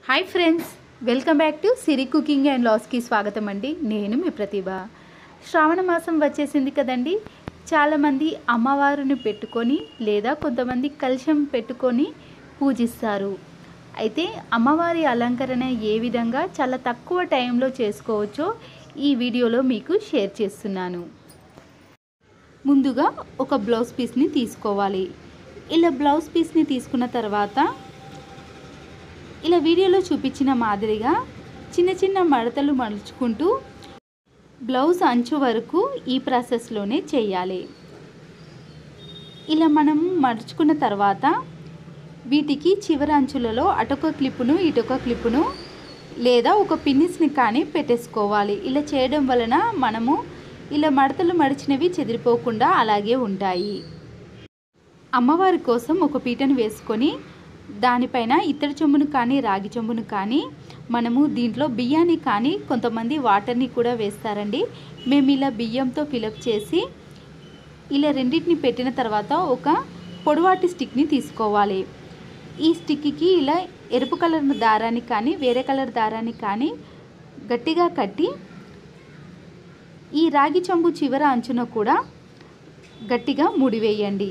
hi friends welcome back to Siri cooking and లాస్కి స్వాగతం అండి నేను మీ ప్రతిభ శ్రావణ మాసం వచ్చేసింది కదండి చాలామంది అమ్మవారిని పెట్టుకొని లేదా కొంతమంది కలశం పెట్టుకొని పూజిస్తారు అయితే అమ్మవారి అలంకరణ ఏ విధంగా చాలా తక్కువ టైంలో చేసుకోవచ్చో ఈ వీడియోలో మీకు షేర్ చేస్తున్నాను ముందుగా ఒక బ్లౌజ్ పీస్ని తీసుకోవాలి ఇలా బ్లౌజ్ పీస్ని తీసుకున్న తర్వాత ఇలా వీడియోలో చూపించిన మాదిరిగా చిన్న చిన్న మడతలు మలుచుకుంటూ బ్లౌజ్ అంచు వరకు ఈ ప్రాసెస్లోనే చేయాలి ఇలా మనం మడుచుకున్న తర్వాత వీటికి చివరి అంచులలో అటొక క్లిప్పును ఇటొక క్లిప్పును లేదా ఒక పిన్నిస్ని కానీ పెట్టేసుకోవాలి ఇలా చేయడం వలన మనము ఇలా మడతలు మడిచినవి చెదిరిపోకుండా అలాగే ఉంటాయి అమ్మవారి కోసం ఒక పీటను వేసుకొని దానిపైన ఇత్తడి చెంబును కానీ రాగి చెంబును కానీ మనము దీంట్లో బియ్యాన్ని కానీ కొంతమంది వాటర్ని కూడా వేస్తారండి మేము ఇలా బియ్యంతో ఫిలప్ చేసి ఇలా రెండింటిని పెట్టిన తర్వాత ఒక పొడవాటి స్టిక్ని తీసుకోవాలి ఈ స్టిక్కి ఇలా ఎరుపు కలర్ దారాన్ని కానీ వేరే కలర్ దారాన్ని కానీ గట్టిగా కట్టి ఈ రాగి చెంబు చివర అంచున కూడా గట్టిగా ముడివేయండి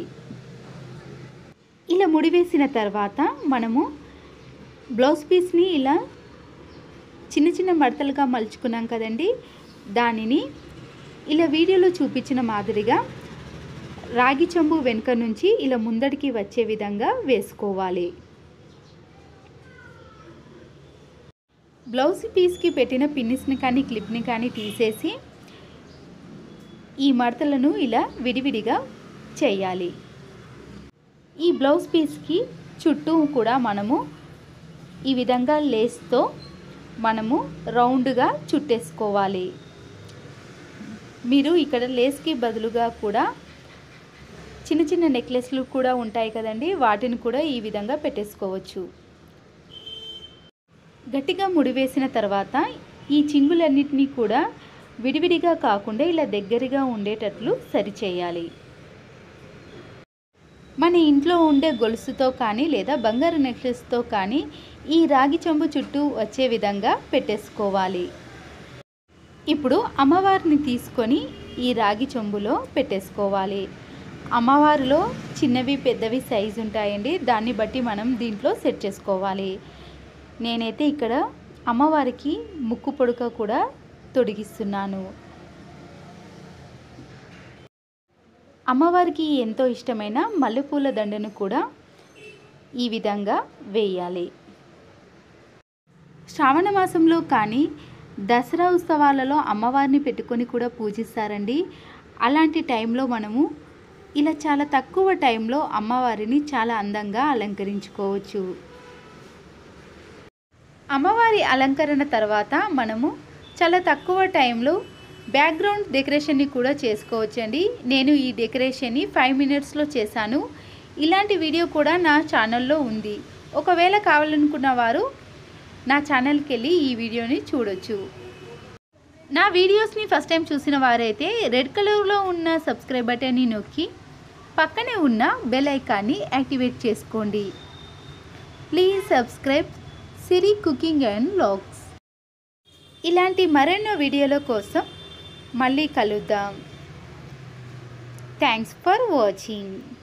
ఇలా ముడివేసిన తర్వాత మనము బ్లౌజ్ పీస్ని ఇలా చిన్న చిన్న మడతలుగా మలుచుకున్నాం కదండి దానిని ఇలా వీడియోలో చూపించిన మాదిరిగా రాగి చెంబు వెనుక నుంచి ఇలా ముందడికి వచ్చే విధంగా వేసుకోవాలి బ్లౌజ్ పీస్కి పెట్టిన పిన్నిస్ని కానీ క్లిప్ని కానీ తీసేసి ఈ మడతలను ఇలా విడివిడిగా చేయాలి ఈ బ్లౌజ్ పీస్కి చుట్టూ కూడా మనము ఈ విధంగా లేస్తో మనము రౌండ్గా చుట్టేసుకోవాలి మీరు ఇక్కడ లేస్కి బదులుగా కూడా చిన్న చిన్న నెక్లెస్లు కూడా ఉంటాయి కదండి వాటిని కూడా ఈ విధంగా పెట్టేసుకోవచ్చు గట్టిగా ముడివేసిన తర్వాత ఈ చింగులన్నిటినీ కూడా విడివిడిగా కాకుండా ఇలా దగ్గరగా ఉండేటట్లు సరిచేయాలి మన ఇంట్లో ఉండే గొలుసుతో కానీ లేదా బంగారు నెక్లెస్తో కానీ ఈ రాగి చెంబు చుట్టూ వచ్చే విధంగా పెట్టేసుకోవాలి ఇప్పుడు అమ్మవారిని తీసుకొని ఈ రాగి చెంబులో పెట్టేసుకోవాలి అమ్మవారిలో చిన్నవి పెద్దవి సైజు ఉంటాయండి దాన్ని బట్టి మనం దీంట్లో సెట్ చేసుకోవాలి నేనైతే ఇక్కడ అమ్మవారికి ముక్కు పొడుక కూడా తొడిగిస్తున్నాను అమ్మవారికి ఎంతో ఇష్టమైన మల్లెపూల దండను కూడా ఈ విధంగా వేయాలి శ్రావణ మాసంలో కానీ దసరా ఉత్సవాలలో అమ్మవారిని పెట్టుకొని కూడా పూజిస్తారండి అలాంటి టైంలో మనము ఇలా చాలా తక్కువ టైంలో అమ్మవారిని చాలా అందంగా అలంకరించుకోవచ్చు అమ్మవారి అలంకరణ తర్వాత మనము చాలా తక్కువ టైంలో బ్యాక్గ్రౌండ్ డెకరేషన్ని కూడా చేసుకోవచ్చండి నేను ఈ డెకరేషన్ని ఫైవ్ మినిట్స్లో చేశాను ఇలాంటి వీడియో కూడా నా ఛానల్లో ఉంది ఒకవేళ కావాలనుకున్న వారు నా ఛానల్కి వెళ్ళి ఈ వీడియోని చూడొచ్చు నా వీడియోస్ని ఫస్ట్ టైం చూసిన వారైతే రెడ్ కలర్లో ఉన్న సబ్స్క్రైబ్ బటన్ని నొక్కి పక్కనే ఉన్న బెల్ ఐకాన్ని యాక్టివేట్ చేసుకోండి please subscribe Siri cooking and vlogs ఇలాంటి మరెన్నో వీడియోల కోసం మళ్ళీ కలుద్దాం థ్యాంక్స్ ఫర్ వాచింగ్